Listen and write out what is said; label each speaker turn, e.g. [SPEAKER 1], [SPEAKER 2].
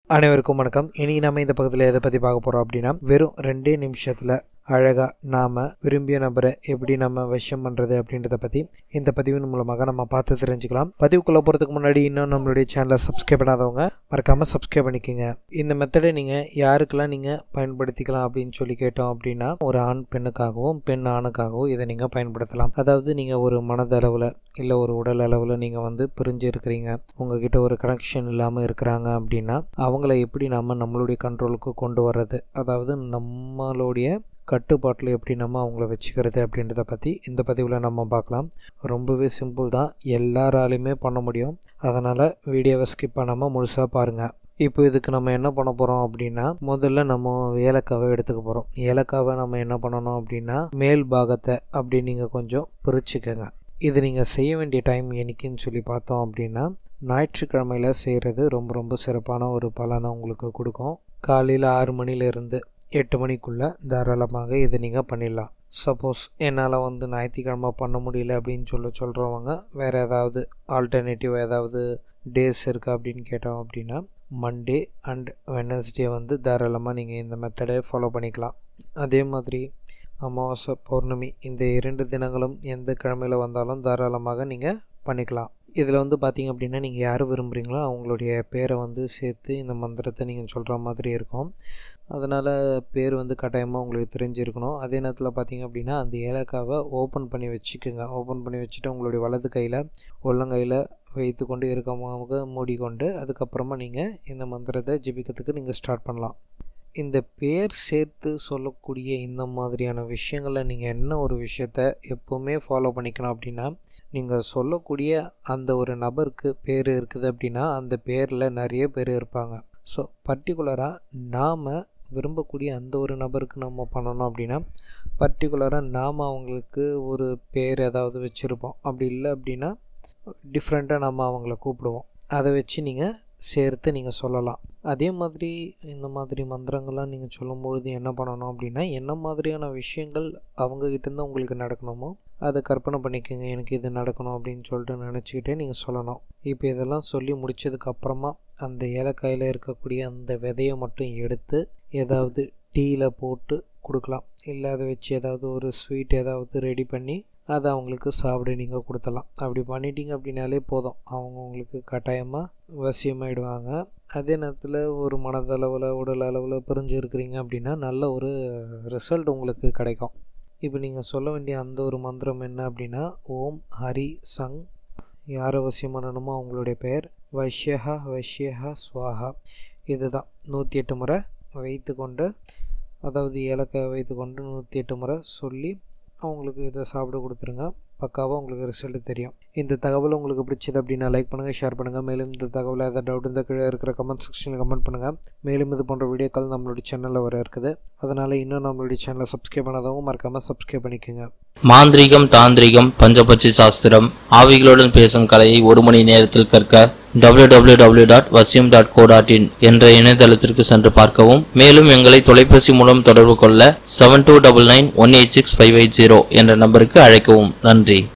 [SPEAKER 1] அனைவருக்கும் வணக்கம் இனி நம்ம இந்த பக்கத்தில் எதை பற்றி பார்க்க போகிறோம் அப்படின்னா வெறும் ரெண்டே நிமிஷத்தில் அழகாக நாம் விரும்பிய நபரை எப்படி நம்ம விஷயம் பண்ணுறது அப்படின்றத பற்றி இந்த பதிவின் மூலமாக நம்ம பார்த்து தெரிஞ்சுக்கலாம் பதிவுக்குள்ளே போகிறதுக்கு முன்னாடி இன்னும் நம்மளுடைய சேனலை சப்ஸ்கிரைப் பண்ணாதவங்க மறக்காமல் சப்ஸ்கிரைப் பண்ணிக்கோங்க இந்த மெத்தடை நீங்கள் யாருக்கெல்லாம் நீங்கள் பயன்படுத்திக்கலாம் அப்படின்னு சொல்லி கேட்டோம் அப்படின்னா ஒரு ஆண் பெண்ணுக்காகவும் பெண் ஆணுக்காகவும் இதை நீங்கள் பயன்படுத்தலாம் அதாவது நீங்கள் ஒரு மனதளவில் இல்லை ஒரு உடல் அளவில் நீங்கள் வந்து பிரிஞ்சு இருக்கிறீங்க உங்ககிட்ட ஒரு கனெக்ஷன் இல்லாமல் இருக்கிறாங்க அப்படின்னா அவங்கள எப்படி நம்ம நம்மளுடைய கண்ட்ரோலுக்கு கொண்டு வர்றது அதாவது நம்மளுடைய கட்டுப்பாட்டில் எப்படி நம்ம அவங்கள வச்சுக்கிறது அப்படின்றத பற்றி இந்த பதிவில் நம்ம பார்க்கலாம் ரொம்பவே சிம்பிள் தான் எல்லாராலையுமே பண்ண முடியும் அதனால் வீடியோவை ஸ்கிப் பண்ணாமல் முழுசாக பாருங்கள் இப்போ இதுக்கு நம்ம என்ன பண்ண போகிறோம் அப்படின்னா முதல்ல நம்ம ஏலக்காவை எடுத்துக்க போகிறோம் ஏலக்காவை நம்ம என்ன பண்ணணும் அப்படின்னா மேல் பாகத்தை அப்படி நீங்கள் கொஞ்சம் பிரிச்சுக்கோங்க இது நீங்கள் செய்ய வேண்டிய டைம் என்னைக்குன்னு சொல்லி பார்த்தோம் அப்படின்னா ஞாயிற்றுக்கிழமையில் செய்கிறது ரொம்ப ரொம்ப சிறப்பான ஒரு பலனை உங்களுக்கு கொடுக்கும் காலையில் ஆறு மணிலேருந்து எட்டு மணிக்குள்ளே தாராளமாக இதை நீங்கள் பண்ணிடலாம் சப்போஸ் என்னால் வந்து ஞாயிற்றுக்கிழமை பண்ண முடியல அப்படின்னு சொல்ல சொல்கிறவங்க வேறு ஏதாவது ஆல்டர்னேட்டிவ் ஏதாவது டேஸ் இருக்கா அப்படின்னு கேட்டோம் அப்படின்னா மண்டே அண்ட் வெனஸ்டே வந்து தாராளமாக நீங்கள் இந்த மெத்தடை ஃபாலோ பண்ணிக்கலாம் அதே மாதிரி அமாவாசை பௌர்ணமி இந்த இரண்டு தினங்களும் எந்த கிழமையில் வந்தாலும் தாராளமாக நீங்கள் பண்ணிக்கலாம் இதில் வந்து பார்த்திங்க அப்படின்னா நீங்கள் யார் விரும்புகிறீங்களோ அவங்களுடைய பேரை வந்து சேர்த்து இந்த மந்திரத்தை நீங்கள் சொல்கிற மாதிரி இருக்கும் அதனால் பேர் வந்து கட்டாயமாக உங்களுக்கு தெரிஞ்சிருக்கணும் அதே நேரத்தில் பார்த்தீங்க அப்படின்னா அந்த ஏலக்காவை ஓப்பன் பண்ணி வச்சுக்கோங்க ஓப்பன் பண்ணி வச்சுட்டு உங்களுடைய வலது கையில் உள்ளங்கையில் வைத்து கொண்டு இருக்கமாக மூடிக்கொண்டு அதுக்கப்புறமா நீங்கள் இந்த மந்திரத்தை ஜெபிக்கிறதுக்கு நீங்கள் ஸ்டார்ட் பண்ணலாம் இந்த பேர் சேர்த்து சொல்லக்கூடிய இந்த மாதிரியான விஷயங்களில் நீங்கள் என்ன ஒரு விஷயத்த எப்போவுமே ஃபாலோ பண்ணிக்கணும் அப்படின்னா நீங்கள் சொல்லக்கூடிய அந்த ஒரு நபருக்கு பேர் இருக்குது அப்படின்னா அந்த பேரில் நிறைய பேர் இருப்பாங்க ஸோ பர்டிகுலராக நாம் விரும்பக்கூடிய அந்த ஒரு நபருக்கு நம்ம பண்ணணும் அப்படின்னா பர்டிகுலராக நாம் அவங்களுக்கு ஒரு பேர் ஏதாவது வச்சுருப்போம் அப்படி இல்லை அப்படின்னா டிஃப்ரெண்ட்டாக நம்ம அவங்கள கூப்பிடுவோம் அதை வச்சு நீங்கள் சேர்த்து நீங்கள் சொல்லலாம் அதே மாதிரி இந்த மாதிரி மந்திரங்கள்லாம் நீங்கள் சொல்லும்பொழுது என்ன பண்ணணும் அப்படின்னா என்ன மாதிரியான விஷயங்கள் அவங்கக்கிட்டேருந்து உங்களுக்கு நடக்கணுமோ அதை கற்பனை பண்ணிக்கோங்க எனக்கு இது நடக்கணும் அப்படின்னு சொல்லிட்டு நினச்சிக்கிட்டே நீங்கள் சொல்லணும் இப்போ இதெல்லாம் சொல்லி முடித்ததுக்கப்புறமா அந்த ஏலக்காயில் இருக்கக்கூடிய அந்த விதையை மட்டும் எடுத்து ஏதாவது டீயில் போட்டு கொடுக்கலாம் இல்லை அதை வச்சு ஏதாவது ஒரு ஸ்வீட் ஏதாவது ரெடி பண்ணி அதை அவங்களுக்கு சாப்பிட நீங்கள் கொடுத்தலாம் அப்படி பண்ணிட்டீங்க அப்படின்னாலே போதும் அவங்க உங்களுக்கு கட்டாயமாக வசியமாயிடுவாங்க அதே நேரத்தில் ஒரு மனதளவில் உடல் அளவில் பிரிஞ்சு இருக்கிறீங்க அப்படின்னா நல்ல ஒரு ரிசல்ட் உங்களுக்கு கிடைக்கும் இப்போ நீங்கள் சொல்ல வேண்டிய அந்த ஒரு மந்திரம் என்ன அப்படின்னா ஓம் ஹரி சங் யார் அவசியம் பண்ணணுமோ அவங்களுடைய பெயர் வைஷ்யஹா வைஷ்யஹா ஸ்வாஹா இதுதான் நூற்றி எட்டு முறை வைத்து கொண்டு அதாவது ஏலக்காய் வைத்து கொண்டு நூற்றி எட்டு முறை சொல்லி அவங்களுக்கு இதை சாப்பிட கொடுத்துருங்க பக்காவாக உங்களுக்கு ரிசல்ட் தெரியும் இந்த தகவல் உங்களுக்கு பிடிச்சது அப்படின்னா லைக் பண்ணுங்கள் ஷேர் பண்ணுங்கள் மேலும் இந்த தகவல் ஏதாவது டவுட் இந்த கீழே இருக்கிற கமெண்ட் செக்ஷனில் கமெண்ட் பண்ணுங்கள் மேலும் இது போன்ற வீடியோக்கள் நம்மளுடைய சேனலில் வர இருக்குது அதனால் இன்னும் நம்மளுடைய சேனலை சப்ஸ்கிரைப் பண்ணாதவங்க மறக்காமல் சப்ஸ்கிரைப் பண்ணிக்கோங்க
[SPEAKER 2] மாந்திரீகம் தாந்திரிகம் பஞ்சபட்சி சாஸ்திரம் ஆவிகளுடன் பேசும் கலையை ஒரு மணி நேரத்தில் கற்க www.vasyam.co.in டாட் வசியம் டாட் கோ டாட் இன் என்ற இணையதளத்திற்கு சென்று பார்க்கவும் மேலும் எங்களை தொலைபேசி மூலம் தொடர்பு கொள்ள seven two double nine one eight six five eight zero என்ற நம்பருக்கு அழைக்கவும் நன்றி